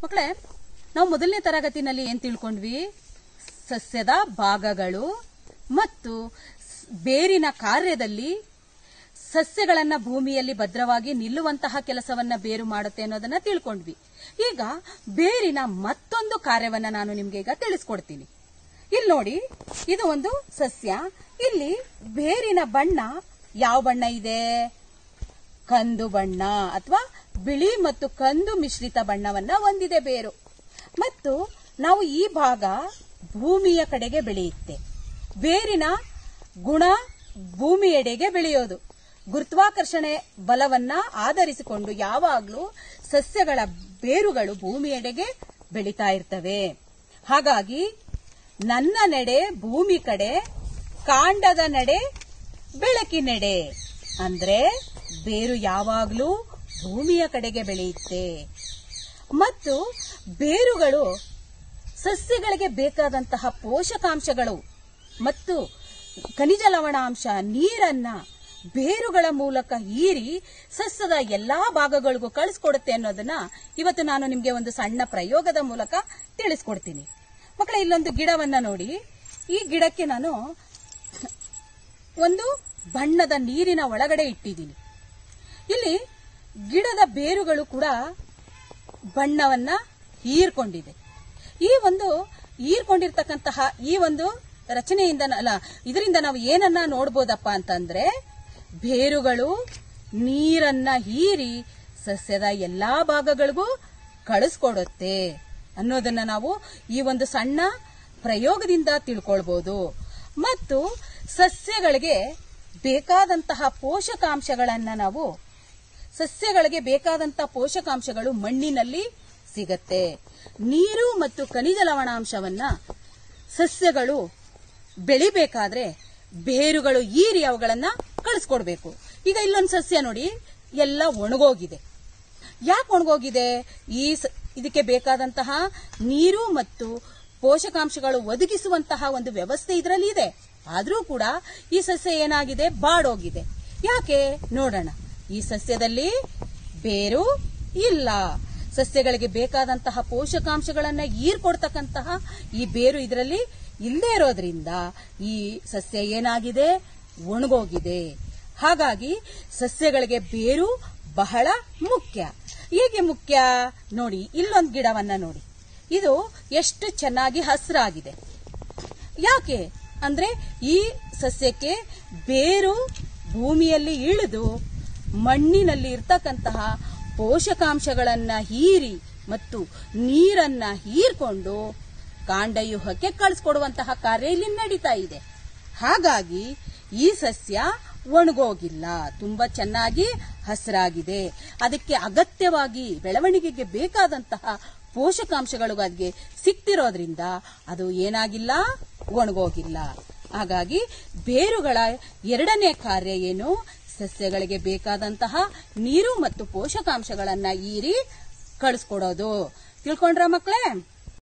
ಮಕ್ಕಳೇ ನಾವು ಮೊದಲನೇ ತರಗತಿನಲ್ಲಿ ಏನ್ ತಿಳ್ಕೊಂಡ್ವಿ ಸಸ್ಯದ ಭಾಗಗಳು ಮತ್ತು ಸ್- ಬೇರಿನ ಕಾರ್ಯದಲ್ಲಿ ಸಸ್ಯಗಳನ್ನ ಭೂಮಿಯಲ್ಲಿ ಭದ್ರವಾಗಿ ನಿಲ್ಲುವಂತಹ ಕೆಲಸವನ್ನ ಬೇರು ಮಾಡುತ್ತೆ ಅನ್ನೋದನ್ನ ತಿಳ್ಕೊಂಡ್ವಿ ಈಗ ಬೇರಿನ ಮತ್ತೊಂದು ಕಾರ್ಯವನ್ನ ನಾನು ನಿಮ್ಗೆ ಈಗ ತಿಳಿಸ್ಕೊಡ್ತೀನಿ ಇಲ್ಲಿ ನೋಡಿ ಇದು ಒಂದು ಸಸ್ಯ ಇಲ್ಲಿ ಬೇರಿನ ಬಣ್ಣ ಯಾವ ಬಣ್ಣ ಇದೆ ಕಂದು ಬಣ್ಣ ಅಥವಾ ಬಿಳಿ ಮತ್ತು ಕಂದು ಮಿಶ್ರಿತ ಬಣ್ಣವನ್ನ ಹೊಂದಿದೆ ಬೇರು ಮತ್ತು ನಾವು ಈ ಭಾಗ ಭೂಮಿಯ ಕಡೆಗೆ ಬೆಳೆಯುತ್ತೆ ಬೇರಿನ ಗುಣ ಭೂಮಿಯೆಡೆಗೆ ಬೆಳೆಯೋದು ಗುರುತ್ವಾಕರ್ಷಣೆ ಬಲವನ್ನ ಆಧರಿಸಿಕೊಂಡು ಯಾವಾಗ್ಲೂ ಸಸ್ಯಗಳ ಬೇರುಗಳು ಭೂಮಿಯೆಡೆಗೆ ಬೆಳೀತಾ ಇರ್ತವೆ ಹಾಗಾಗಿ ನನ್ನ ನೆಡೆ ಭೂಮಿ ಕಡೆ ಕಾಂಡದ ನಡೆ ಬೆಳಕಿನೆಡೆ ಅಂದ್ರೆ ಬೇರು ಯಾವಾಗ್ಲೂ ಭೂಮಿಯ ಕಡೆಗೆ ಬೆಳೆಯುತ್ತೆ ಮತ್ತು ಬೇರುಗಳು ಸಸ್ಯಗಳಿಗೆ ಬೇಕಾದಂತಹ ಪೋಷಕಾಂಶಗಳು ಮತ್ತು ಖನಿಜ ಲವಣಾಂಶ ನೀರನ್ನ ಬೇರುಗಳ ಮೂಲಕ ಹೀರಿ ಸಸ್ಯದ ಎಲ್ಲಾ ಭಾಗಗಳಿಗೂ ಕಳಿಸ್ಕೊಡುತ್ತೆ ಅನ್ನೋದನ್ನ ಇವತ್ತು ನಾನು ನಿಮ್ಗೆ ಒಂದು ಸಣ್ಣ ಪ್ರಯೋಗದ ಮೂಲಕ ತಿಳಿಸ್ಕೊಡ್ತೀನಿ ಮಕ್ಕಳ ಇಲ್ಲೊಂದು ಗಿಡವನ್ನ ನೋಡಿ ಈ ಗಿಡಕ್ಕೆ ನಾನು ಒಂದು ಬಣ್ಣದ ನೀರಿನ ಒಳಗಡೆ ಇಟ್ಟಿದ್ದೀನಿ ಇಲ್ಲಿ ಗಿಡದ ಬೇರುಗಳು ಕೂಡ ಬಣ್ಣವನ್ನ ಹೀರ್ಕೊಂಡಿದೆ ಈ ಒಂದು ಹೀರ್ಕೊಂಡಿರ್ತಕ್ಕಂತಹ ಈ ಒಂದು ರಚನೆಯಿಂದ ನ- ಅಲ್ಲ ಇದರಿಂದ ನಾವು ಏನನ್ನ ನೋಡ್ಬೋದಪ್ಪ ಅಂತಂದ್ರೆ ಬೇರುಗಳು ನೀರನ್ನ ಹೀರಿ ಸಸ್ಯದ ಎಲ್ಲಾ ಭಾಗಗಳಿಗೂ ಕಳಿಸ್ಕೊಡುತ್ತೆ ಅನ್ನೋದನ್ನ ನಾವು ಈ ಒಂದು ಸಣ್ಣ ಪ್ರಯೋಗದಿಂದ ತಿಳ್ಕೊಳ್ಬಹುದು ಮತ್ತು ಸಸ್ಯಗಳಿಗೆ ಬೇಕಾದಂತಹ ಪೋಷಕಾಂಶಗಳನ್ನ ನಾವು ಸಸ್ಯಗಳಿಗೆ ಬೇಕಾದಂತಹ ಪೋಷಕಾಂಶಗಳು ಮಣ್ಣಿನಲ್ಲಿ ಸಿಗತ್ತೆ ನೀರು ಮತ್ತು ಖನಿಜ ಲವಣಾಂಶವನ್ನ ಸಸ್ಯಗಳು ಬೆಳಿಬೇಕಾದ್ರೆ ಬೇರುಗಳು ಈರಿ ಅವುಗಳನ್ನ ಕಳಿಸ್ಕೊಡ್ಬೇಕು ಈಗ ಇಲ್ಲೊಂದು ಸಸ್ಯ ನೋಡಿ ಎಲ್ಲ ಒಣಗೋಗಿದೆ ಯಾಕೆ ಒಣಗೋಗಿದೆ ಈ ಸ- ಇದಕ್ಕೆ ಬೇಕಾದಂತಹ ನೀರು ಮತ್ತು ಪೋಷಕಾಂಶಗಳು ಒದಗಿಸುವಂತಹ ಒಂದು ವ್ಯವಸ್ಥೆ ಇದರಲ್ಲಿ ಇದೆ ಆದ್ರೂ ಕೂಡ ಈ ಸಸ್ಯ ಏನಾಗಿದೆ ಬಾಡೋಗಿದೆ ಯಾಕೆ ನೋಡೋಣ ಈ ಸಸ್ಯದಲ್ಲಿ ಬೇರು ಇಲ್ಲ ಸಸ್ಯಗಳಿಗೆ ಬೇಕಾದಂತಹ ಪೋಷಕಾಂಶಗಳನ್ನ ಹೀರ್ಕೊಡ್ತಕ್ಕಂತಹ ಈ ಬೇರು ಇದರಲ್ಲಿ ಇಲ್ಲದೆ ಇರೋದ್ರಿಂದ ಈ ಸಸ್ಯ ಏನಾಗಿದೆ ಒಣಗೋಗಿದೆ ಹಾಗಾಗಿ ಸಸ್ಯಗಳಿಗೆ ಬೇರು ಬಹಳ ಮುಖ್ಯ ಹೇಗೆ ಮುಖ್ಯ ನೋಡಿ ಇಲ್ಲೊಂದು ಗಿಡವನ್ನ ನೋಡಿ ಇದು ಎಷ್ಟು ಚೆನ್ನಾಗಿ ಹಸಿರಾಗಿದೆ ಯಾಕೆ ಅಂದ್ರೆ ಈ ಸಸ್ಯಕ್ಕೆ ಬೇರು ಭೂಮಿಯಲ್ಲಿ ಇಳಿದು ಮಣ್ಣಿನಲ್ಲಿ ಇರ್ತಕ್ಕಂತಹ ಪೋಷಕಾಂಶಗಳನ್ನ ಹೀರಿ ಮತ್ತು ನೀರನ್ನ ಹೀರ್ಕೊಂಡು ಕಾಂಡವ್ಯೂಹಕ್ಕೆ ಕಳಿಸ್ಕೊಡುವಂತಹ ಕಾರ್ಯ ಇಲ್ಲಿ ನಡೀತಾ ಇದೆ ಹಾಗಾಗಿ ಈ ಸಸ್ಯ ಒಣಗೋಗಿಲ್ಲ ತುಂಬಾ ಚೆನ್ನಾಗಿ ಹಸಿರಾಗಿದೆ ಅದಕ್ಕೆ ಅಗತ್ಯವಾಗಿ ಬೆಳವಣಿಗೆಗೆ ಬೇಕಾದಂತಹ ಪೋಷಕಾಂಶಗಳು ಅದಕ್ಕೆ ಸಿಕ್ತಿರೋದ್ರಿಂದ ಅದು ಏನಾಗಿಲ್ಲ ಒಣಗೋಗಿಲ್ಲ ಹಾಗಾಗಿ ಬೇರುಗಳ ಎರಡನೇ ಕಾರ್ಯ ಏನು ಸಸ್ಯಗಳಿಗೆ ಬೇಕಾದಂತಹ ನೀರು ಮತ್ತು ಪೋಷಕಾಂಶಗಳನ್ನ ಹೀರಿ ಕಳಿಸ್ಕೊಡೋದು ತಿಳ್ಕೊಂಡ್ರ ಮಕ್ಕಳೇ